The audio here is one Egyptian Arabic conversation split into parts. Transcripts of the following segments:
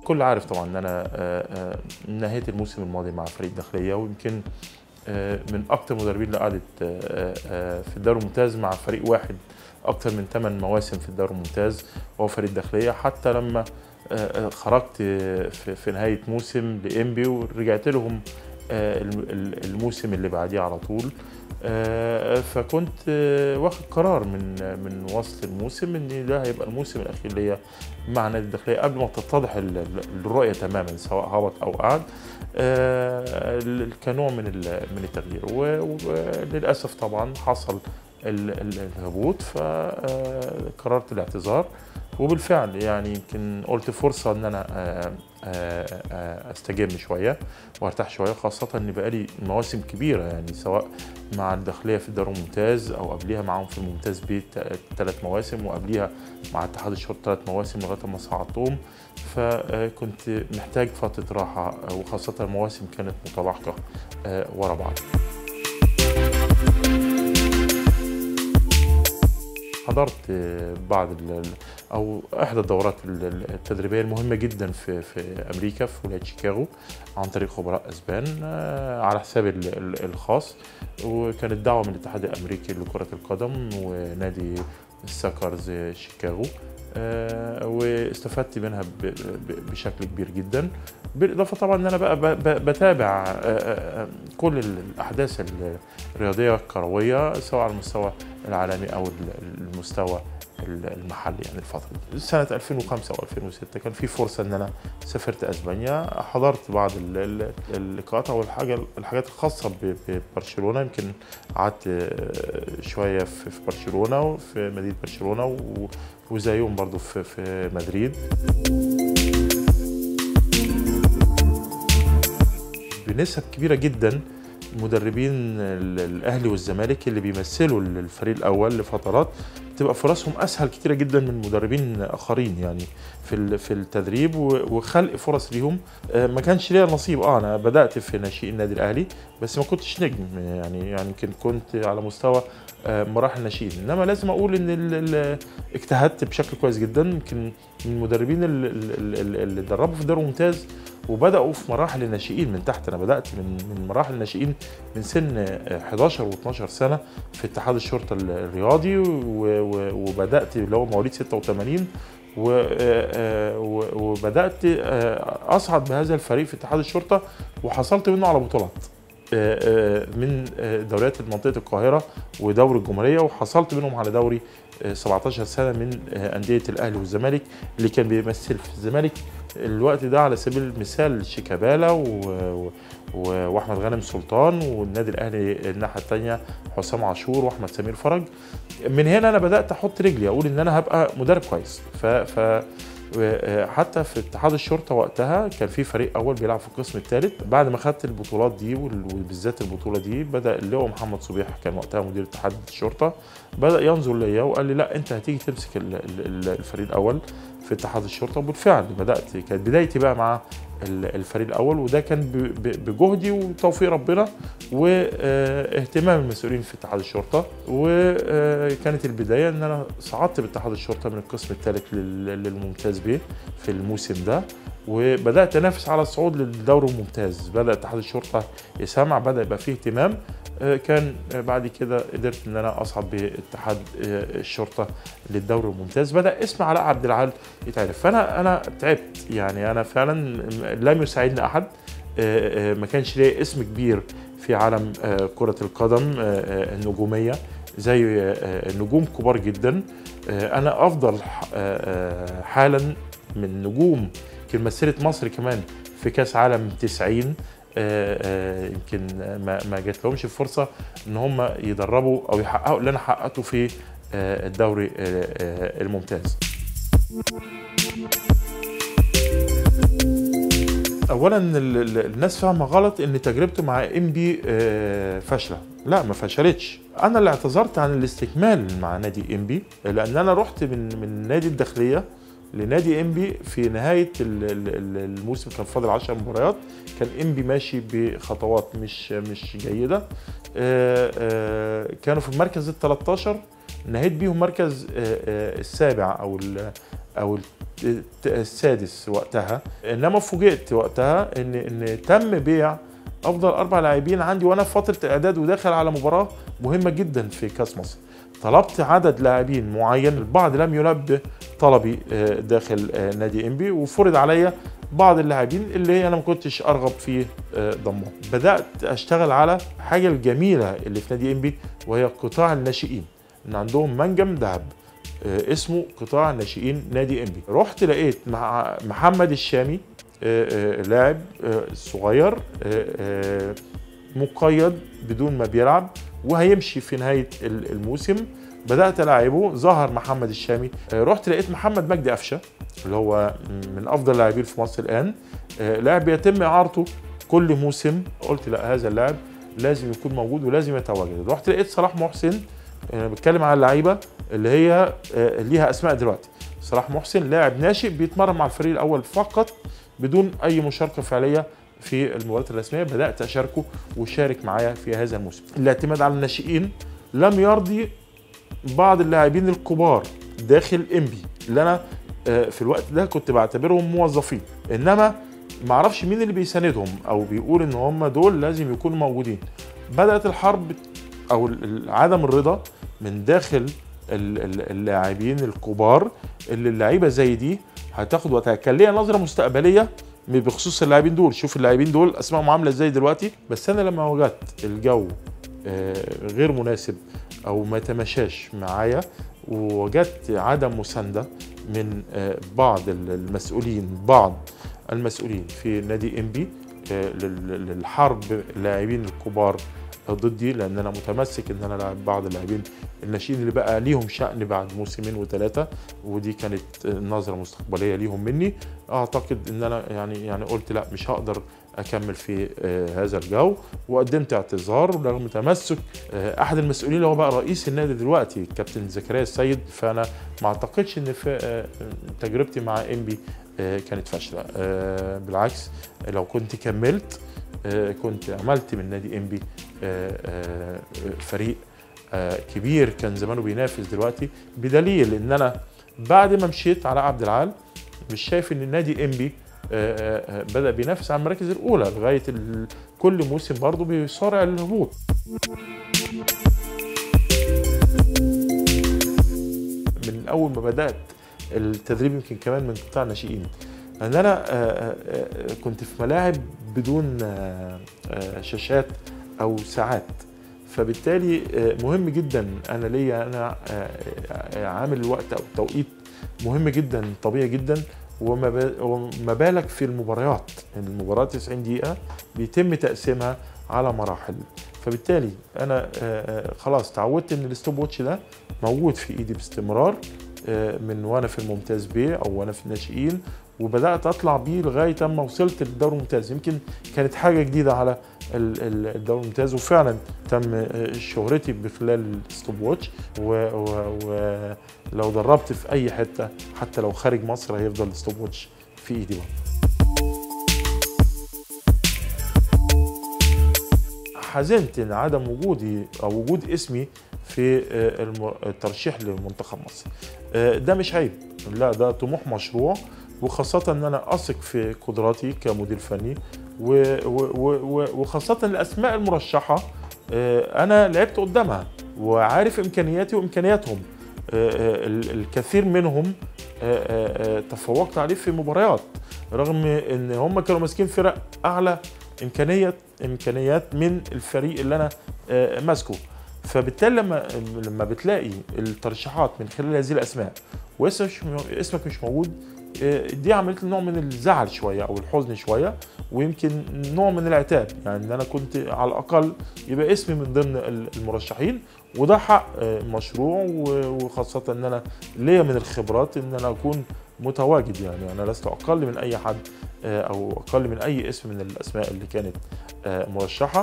الكل عارف طبعا ان انا نهيت الموسم الماضي مع فريق الداخليه ويمكن من اكثر المدربين اللي قعدت في الدوري الممتاز مع فريق واحد اكثر من 8 مواسم في الدوري الممتاز وهو فريق الداخليه حتى لما خرجت في نهايه موسم لانبي ورجعت لهم الموسم اللي بعديه على طول فكنت واخد قرار من من وسط الموسم ان ده هيبقى الموسم الاخير ليا مع نادي الداخليه قبل ما تتضح الرؤيه تماما سواء هبط او قعد كنوع من من التغيير وللاسف طبعا حصل الهبوط فقررت الاعتذار وبالفعل يعني يمكن قلت فرصه ان انا استجم شويه وارتاح شويه خاصه ان بقالي مواسم كبيره يعني سواء مع الداخليه في الدوري الممتاز او قبليها معاهم في الممتاز بي ثلاث مواسم وقبليها مع اتحاد الشرطه ثلاث مواسم لغايه ما صعدتهم فكنت محتاج فتره راحه وخاصه المواسم كانت متلاحقه ورا بعض. حضرت بعض او احدى الدورات التدريبيه المهمه جدا في في امريكا في ولايه شيكاغو عن طريق خبراء اسبان على حسابي الخاص وكانت دعوه من الاتحاد الامريكي لكره القدم ونادي الساكرز شيكاغو واستفدت منها بشكل كبير جدا بالاضافه طبعا ان انا بقى بتابع كل الاحداث الرياضيه الكرويه سواء على المستوى العالمي او المستوى المحلي يعني الفتره دي سنه 2005 او 2006 كان في فرصه ان انا سافرت اسبانيا حضرت بعض اللقاءات او الحاجه الحاجات الخاصه ببرشلونه يمكن قعدت شويه في برشلونه وفي مدينه برشلونه وزيهم برضو في في مدريد بنسب كبيره جدا مدربين الاهلي والزمالك اللي بيمثلوا الفريق الاول لفترات بتبقى فرصهم اسهل كتيره جدا من مدربين اخرين يعني في في التدريب وخلق فرص ليهم ما كانش ليا نصيب اه انا بدات في ناشئين النادي الاهلي بس ما كنتش نجم يعني يعني يمكن كنت على مستوى مراحل ناشئين انما لازم اقول ان اجتهدت بشكل كويس جدا يمكن من المدربين اللي دربوا في الدوري الممتاز وبداوا في مراحل الناشئين من تحت انا بدات من من مراحل الناشئين من سن 11 و12 سنه في اتحاد الشرطه الرياضي وبدات اللي هو مواليد 86 وبدات اصعد بهذا الفريق في اتحاد الشرطه وحصلت منه على بطولات من دوريات منطقه القاهره ودوري الجمهوريه وحصلت منهم على دوري 17 سنه من انديه الاهلي والزمالك اللي كان بيمثل في الزمالك الوقت ده على سبيل المثال شيكابالا و... و... واحمد غانم سلطان والنادي الاهلي الناحيه الثانيه حسام عاشور واحمد سمير فرج من هنا انا بدات احط رجلي اقول ان انا هبقى مدرب كويس ف, ف... حتى في اتحاد الشرطه وقتها كان في فريق اول بيلعب في القسم الثالث بعد ما خدت البطولات دي وبالذات البطوله دي بدا اللواء محمد صبيح كان وقتها مدير اتحاد الشرطه بدا ينظر ليا وقال لي لا انت هتيجي تمسك الفريق الاول في اتحاد الشرطه وبالفعل بدات كانت بدايتي بقى مع الفريق الاول وده كان بجهدي وتوفيق ربنا واهتمام المسؤولين في اتحاد الشرطه وكانت البدايه ان انا صعدت باتحاد الشرطه من القسم الثالث للممتاز بيه في الموسم ده وبدات انافس على الصعود للدوري الممتاز بدا اتحاد الشرطه يسمع بدا يبقى فيه اهتمام كان بعد كده قدرت ان انا اصعد باتحاد الشرطه للدوري الممتاز بدا اسم علاء عبد العال يتعرف فانا انا تعبت يعني انا فعلا لم يساعدني احد ما كانش ليا اسم كبير في عالم كره القدم النجوميه زي نجوم كبار جدا انا افضل حالا من نجوم يمكن مثلت مصر كمان في كاس عالم 90 يمكن ما ما جات لهمش الفرصه ان هم يدربوا او يحققوا اللي انا حققته في الدوري الممتاز. اولا الناس فاهمه غلط ان تجربته مع ام بي فاشله لا ما فشلتش انا اللي اعتذرت عن الاستكمال مع نادي ام بي لان انا رحت من من نادي الداخليه لنادي انبي في نهايه الموسم كان فاضل 10 مباريات كان انبي ماشي بخطوات مش مش جيده كانوا في المركز ال 13 نهيت بيهم مركز السابع او ال او السادس وقتها انما فوجئت وقتها ان ان تم بيع افضل اربع لاعبين عندي وانا في فتره اعداد وداخل على مباراه مهمه جدا في كاس مصر طلبت عدد لاعبين معين البعض لم يلبي طلبي آه، داخل آه، نادي انبي وفرض عليا بعض اللاعبين اللي انا ما كنتش ارغب في آه، ضمهم بدات اشتغل على حاجه الجميله اللي في نادي انبي وهي قطاع الناشئين ان عندهم منجم ذهب آه، اسمه قطاع ناشئين نادي انبي رحت لقيت مع محمد الشامي آه، آه، لاعب آه، صغير آه، آه، مقيد بدون ما بيلعب وهيمشي في نهايه ال- الموسم بدات العبه ظهر محمد الشامي آه، رحت لقيت محمد مجدي قفشه اللي هو من افضل اللاعبين في مصر الان آه، لاعب يتم اعارته كل موسم قلت لا هذا اللاعب لازم يكون موجود ولازم يتواجد رحت لقيت صلاح محسن انا بتكلم على اللعيبه اللي هي آه، ليها اسماء دلوقتي صلاح محسن لاعب ناشئ بيتمرن مع الفريق الاول فقط بدون اي مشاركه فعليه في المباريات الرسميه بدات اشاركه وشارك معايا في هذا الموسم الاعتماد على الناشئين لم يرضي بعض اللاعبين الكبار داخل انبي اللي انا آه، في الوقت ده كنت بعتبرهم موظفين انما ما اعرفش مين اللي بيساندهم او بيقول ان هم دول لازم يكونوا موجودين بدات الحرب او ال- ال- عدم الرضا من داخل ال- ال- اللاعبين الكبار اللي اللعيبه زي دي هتاخد وقتها كان ليا نظره مستقبليه بخصوص اللاعبين دول شوف اللاعبين دول اسمائهم عامله ازاي دلوقتي بس انا لما وجدت الجو آه، غير مناسب او ما تمشاش معايا ووجدت عدم مسانده من آه، بعض ال- المسؤولين بعض المسؤولين في نادي انبي آه، لل- للحرب اللاعبين الكبار ضدي لان انا متمسك ان انا لاعب بعض اللاعبين الناشئين اللي بقى ليهم شأن بعد موسمين وثلاثه ودي كانت نظره مستقبليه ليهم مني اعتقد ان انا يعني يعني قلت لا مش هقدر اكمل في آه، هذا الجو وقدمت اعتذار رغم تمسك آه، احد المسؤولين اللي هو بقى رئيس النادي دلوقتي الكابتن زكريا السيد فانا ما اعتقدش ان في آه، تجربتي مع انبي آه، كانت فاشله آه، بالعكس لو كنت كملت آه، كنت عملت من نادي انبي آه، آه، فريق آه، كبير كان زمانه بينافس دلوقتي بدليل ان انا بعد ما مشيت على عبد العال مش شايف ان النادي انبي آه، آه، آه، بدا بينافس على المراكز الاولى لغايه ال- كل موسم برضه بيصارع الهبوط من اول ما بدات التدريب يمكن كمان من قطاع الناشئين ان انا آه، آه، آه، كنت في ملاعب بدون آه، آه، شاشات او ساعات فبالتالي آه، مهم جدا انا ليا انا آه، آه، عامل الوقت او التوقيت مهم جدا طبيعي جدا وما با- وما بالك في المباريات المباراه 90 دقيقه بيتم تقسيمها على مراحل فبالتالي انا آه، آه، خلاص تعودت ان الستوب واتش ده موجود في ايدي باستمرار آه، من وانا في الممتاز بيه او وانا في الناشئين وبدات اطلع بيه لغايه اما وصلت للدوري الممتاز يمكن كانت حاجه جديده على ال- ال- الدوري الممتاز وفعلا تم آه، شهرتي بخلال الستوب واتش ولو دربت في اي حته حتى لو خارج مصر هيفضل الستوب واتش في ايدي برضه حزنت ان عدم وجودي او وجود اسمي في آه، الم- الترشيح لمنتخب مصر آه، ده مش عيب لا ده طموح مشروع وخاصة ان انا اثق في قدراتي كمدير فني و- و- و- و- وخاصة الاسماء المرشحة آه، انا لعبت قدامها وعارف امكانياتي وامكانياتهم آه، آه، ال- الكثير منهم آه، آه، آه، تفوقت عليه في مباريات رغم ان هم كانوا ماسكين فرق اعلى امكانيه امكانيات من الفريق اللي انا آه، ماسكه فبالتالي لما لما بتلاقي الترشيحات من خلال هذه الاسماء واسمك مش اسمك مش موجود آه، دي عملت لي نوع من الزعل شويه او الحزن شويه ويمكن نوع من العتاب يعني ان انا كنت على الاقل يبقى اسمي من ضمن المرشحين وده حق آه، مشروع و- وخاصه ان انا ليا من الخبرات ان انا اكون متواجد يعني انا لست اقل من اي حد آه، او اقل من اي اسم من الاسماء اللي كانت آه، مرشحه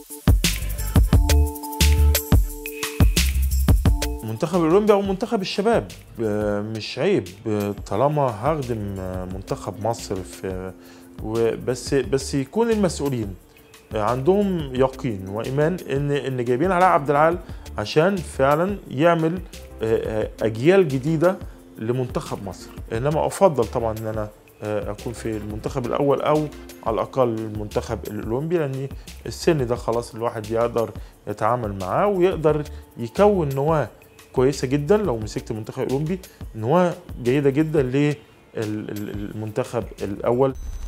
منتخب الاولمبي او منتخب الشباب آه، مش عيب آه، طالما هخدم آه، منتخب مصر في و- بس بس يكون المسؤولين آه، عندهم يقين وايمان ان ان جايبين علاء عبد العال عشان فعلا يعمل آه، آه، اجيال جديده لمنتخب مصر انما افضل طبعا ان انا آه، اكون في المنتخب الاول او على الاقل المنتخب الاولمبي لان السن ده خلاص الواحد يقدر يتعامل معاه ويقدر يكون نواه كويسه جدا لو مسكت المنتخب الاولمبي نواه جيده جدا للمنتخب الاول